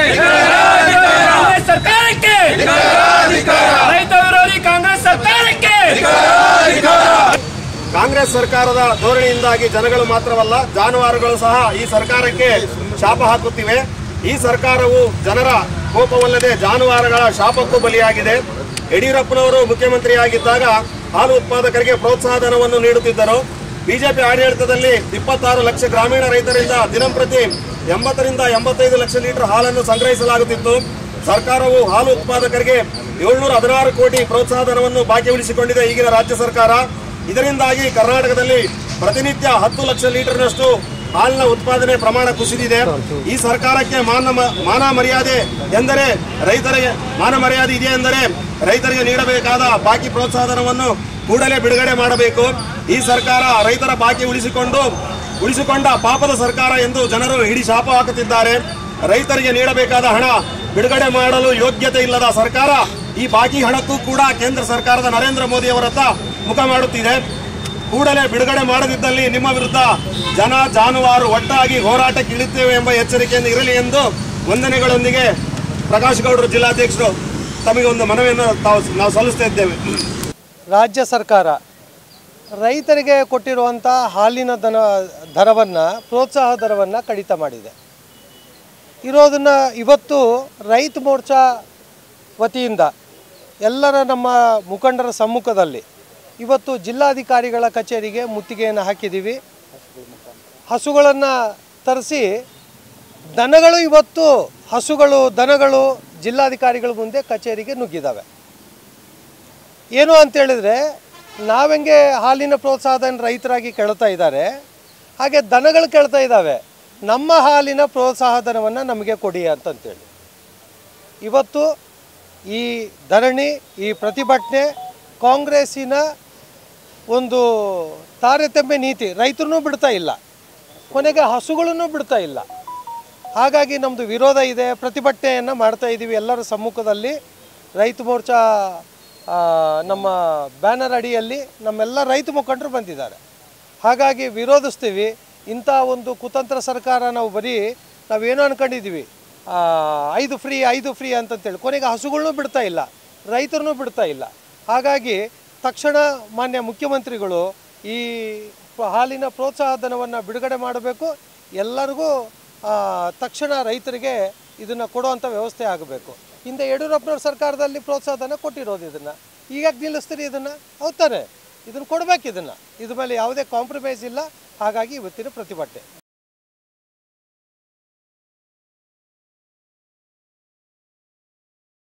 ಕಾಂಗ್ರೆಸ್ ಸರ್ಕಾರಕ್ಕೆ ರೈತ ವಿರೋಧಿ ಕಾಂಗ್ರೆಸ್ ಸರ್ಕಾರಕ್ಕೆ ಕಾಂಗ್ರೆಸ್ ಸರ್ಕಾರದ ಧೋರಣೆಯಿಂದಾಗಿ ಜನಗಳು ಮಾತ್ರವಲ್ಲ ಜಾನುವಾರುಗಳು ಸಹ ಈ ಸರ್ಕಾರಕ್ಕೆ ಶಾಪ ಹಾಕುತ್ತಿವೆ ಈ ಸರ್ಕಾರವು ಜನರ ಕೋಪವಲ್ಲದೆ ಜಾನುವಾರುಗಳ ಶಾಪಕ್ಕೂ ಬಲಿಯಾಗಿದೆ ಯಡಿಯೂರಪ್ಪನವರು ಮುಖ್ಯಮಂತ್ರಿಯಾಗಿದ್ದಾಗ ಹಾಲು ಉತ್ಪಾದಕರಿಗೆ ಪ್ರೋತ್ಸಾಹಧನವನ್ನು ನೀಡುತ್ತಿದ್ದರು ಬಿಜೆಪಿ ಆಡಳಿತದಲ್ಲಿ ಇಪ್ಪತ್ತಾರು ಲಕ್ಷ ಗ್ರಾಮೀಣ ರೈತರಿಂದ ದಿನಂಪ್ರತಿ ಎಂಬತ್ತರಿಂದ ಎಂಬತ್ತೈದು ಲಕ್ಷ ಲೀಟರ್ ಹಾಲನ್ನು ಸಂಗ್ರಹಿಸಲಾಗುತ್ತಿತ್ತು ಸರ್ಕಾರವು ಹಾಲು ಉತ್ಪಾದಕರಿಗೆ ಏಳ್ನೂರ ಹದಿನಾರು ಕೋಟಿ ಪ್ರೋತ್ಸಾಹಧನವನ್ನು ಬಾಕಿ ಉಳಿಸಿಕೊಂಡಿದೆ ಈಗಿನ ರಾಜ್ಯ ಸರ್ಕಾರ ಇದರಿಂದಾಗಿ ಕರ್ನಾಟಕದಲ್ಲಿ ಪ್ರತಿನಿತ್ಯ ಹತ್ತು ಲಕ್ಷ ಲೀಟರ್ನಷ್ಟು ಹಾಲಿನ ಉತ್ಪಾದನೆ ಪ್ರಮಾಣ ಕುಸಿದಿದೆ ಈ ಸರ್ಕಾರಕ್ಕೆ ಮಾನ ಮಾನ ಮರ್ಯಾದೆ ಎಂದರೆ ರೈತರಿಗೆ ಮಾನ ಮರ್ಯಾದೆ ಇದೆ ಎಂದರೆ ರೈತರಿಗೆ ನೀಡಬೇಕಾದ ಬಾಕಿ ಪ್ರೋತ್ಸಾಹಧನವನ್ನು ಕೂಡಲೇ ಬಿಡುಗಡೆ ಮಾಡಬೇಕು ಈ ಸರ್ಕಾರ ರೈತರ ಬಾಕಿ ಉಳಿಸಿಕೊಂಡು ಉಳಿಸಿಕೊಂಡ ಪಾಪದ ಸರ್ಕಾರ ಎಂದು ಜನರು ಹಿಡಿ ಶಾಪ ಹಾಕುತ್ತಿದ್ದಾರೆ ರೈತರಿಗೆ ನೀಡಬೇಕಾದ ಹಣ ಬಿಡುಗಡೆ ಮಾಡಲು ಯೋಗ್ಯತೆ ಇಲ್ಲದ ಸರ್ಕಾರ ಈ ಬಾಕಿ ಹಣಕ್ಕೂ ಕೂಡ ಕೇಂದ್ರ ಸರ್ಕಾರದ ನರೇಂದ್ರ ಮೋದಿ ಅವರತ್ತ ಮುಖ ಮಾಡುತ್ತಿದೆ ಕೂಡಲೇ ಬಿಡುಗಡೆ ಮಾಡದಿದ್ದಲ್ಲಿ ನಿಮ್ಮ ವಿರುದ್ಧ ಜನ ಜಾನುವಾರು ಒಟ್ಟಾಗಿ ಹೋರಾಟಕ್ಕೆ ಇಳಿಯುತ್ತೇವೆ ಎಂಬ ಎಚ್ಚರಿಕೆಯನ್ನು ಇರಲಿ ಎಂದು ವಂದನೆಗಳೊಂದಿಗೆ ಪ್ರಕಾಶ್ ಗೌಡರು ಜಿಲ್ಲಾಧ್ಯಕ್ಷರು ತಮಗೆ ಒಂದು ಮನವಿಯನ್ನು ತಾವು ನಾವು ಸಲ್ಲಿಸ್ತಾ ಇದ್ದೇವೆ ರಾಜ್ಯ ಸರ್ಕಾರ ರೈತರಿಗೆ ಕೊಟ್ಟಿರುವಂಥ ಹಾಲಿನ ದನ ದರವನ್ನು ಪ್ರೋತ್ಸಾಹ ದರವನ್ನು ಕಡಿತ ಮಾಡಿದೆ ಇರೋದನ್ನು ಇವತ್ತು ರೈತ ಮೋರ್ಚಾ ವತಿಯಿಂದ ಎಲ್ಲರ ನಮ್ಮ ಮುಖಂಡರ ಸಮ್ಮುಖದಲ್ಲಿ ಇವತ್ತು ಜಿಲ್ಲಾಧಿಕಾರಿಗಳ ಕಚೇರಿಗೆ ಮುತ್ತಿಗೆಯನ್ನು ಹಾಕಿದ್ದೀವಿ ಹಸುಗಳನ್ನು ತರಿಸಿ ದನಗಳು ಇವತ್ತು ಹಸುಗಳು ದನಗಳು ಜಿಲ್ಲಾಧಿಕಾರಿಗಳ ಮುಂದೆ ಕಚೇರಿಗೆ ನುಗ್ಗಿದ್ದಾವೆ ಏನು ಅಂತೇಳಿದರೆ ನಾವೆಂಗೆ ಹಾಲಿನ ಪ್ರೋತ್ಸಾಹಧನ ರೈತರಾಗಿ ಕೇಳ್ತಾ ಇದ್ದಾರೆ ಹಾಗೆ ದನಗಳು ಕೇಳ್ತಾ ಇದ್ದಾವೆ ನಮ್ಮ ಹಾಲಿನ ಪ್ರೋತ್ಸಾಹಧನವನ್ನು ನಮಗೆ ಕೊಡಿ ಅಂತಂತೇಳಿ ಇವತ್ತು ಈ ಧರಣಿ ಈ ಪ್ರತಿಭಟನೆ ಕಾಂಗ್ರೆಸ್ಸಿನ ಒಂದು ತಾರತಮ್ಯ ನೀತಿ ರೈತರನ್ನೂ ಬಿಡ್ತಾ ಇಲ್ಲ ಕೊನೆಗೆ ಹಸುಗಳನ್ನು ಬಿಡ್ತಾ ಇಲ್ಲ ಹಾಗಾಗಿ ನಮ್ಮದು ವಿರೋಧ ಇದೆ ಪ್ರತಿಭಟನೆಯನ್ನು ಮಾಡ್ತಾ ಇದ್ದೀವಿ ಎಲ್ಲರ ಸಮ್ಮುಖದಲ್ಲಿ ರೈತ ಮೋರ್ಚಾ ಆ, ನಮ್ಮ ಬ್ಯಾನರ್ ಅಡಿಯಲ್ಲಿ ನಮ್ಮೆಲ್ಲ ರೈತ ಮುಖಂಡರು ಬಂದಿದ್ದಾರೆ ಹಾಗಾಗಿ ವಿರೋಧಿಸ್ತೀವಿ ಇಂಥ ಒಂದು ಕುತಂತ್ರ ಸರ್ಕಾರ ನಾವು ಬರೀ ನಾವೇನೋ ಅನ್ಕೊಂಡಿದ್ದೀವಿ ಆ, ಐದು ಫ್ರೀ ಐದು ಫ್ರೀ ಅಂತಂತೇಳಿ ಕೊನೆಗೆ ಹಸುಗಳನ್ನೂ ಬಿಡ್ತಾ ಇಲ್ಲ ರೈತರನ್ನೂ ಬಿಡ್ತಾ ಇಲ್ಲ ಹಾಗಾಗಿ ತಕ್ಷಣ ಮಾನ್ಯ ಮುಖ್ಯಮಂತ್ರಿಗಳು ಈ ಪ- ಹಾಲಿನ ಪ್ರೋತ್ಸಾಹಧನವನ್ನು ಬಿಡುಗಡೆ ಮಾಡಬೇಕು ಎಲ್ಲರಿಗೂ ಆ, ತಕ್ಷಣ ರೈತರಿಗೆ ಇದನ್ನು ಕೊಡುವಂಥ ವ್ಯವಸ್ಥೆ ಆಗಬೇಕು ಹಿಂದೆ ಯಡಿಯೂರಪ್ಪನವ್ರ ಸರ್ಕಾರದಲ್ಲಿ ಪ್ರೋತ್ಸಾಹಧನ ಕೊಟ್ಟಿರೋದು ಇದನ್ನು ಈಗ ನಿಲ್ಲಿಸ್ತೀರಿ ಇದನ್ನು ಹೌದ್ ತಾನೆ ಇದನ್ನು ಕೊಡಬೇಕು ಇದನ್ನು ಇದ್ರ ಮೇಲೆ ಯಾವುದೇ ಕಾಂಪ್ರಮೈಸ್ ಇಲ್ಲ ಹಾಗಾಗಿ ಇವತ್ತಿನ ಪ್ರತಿಭಟನೆ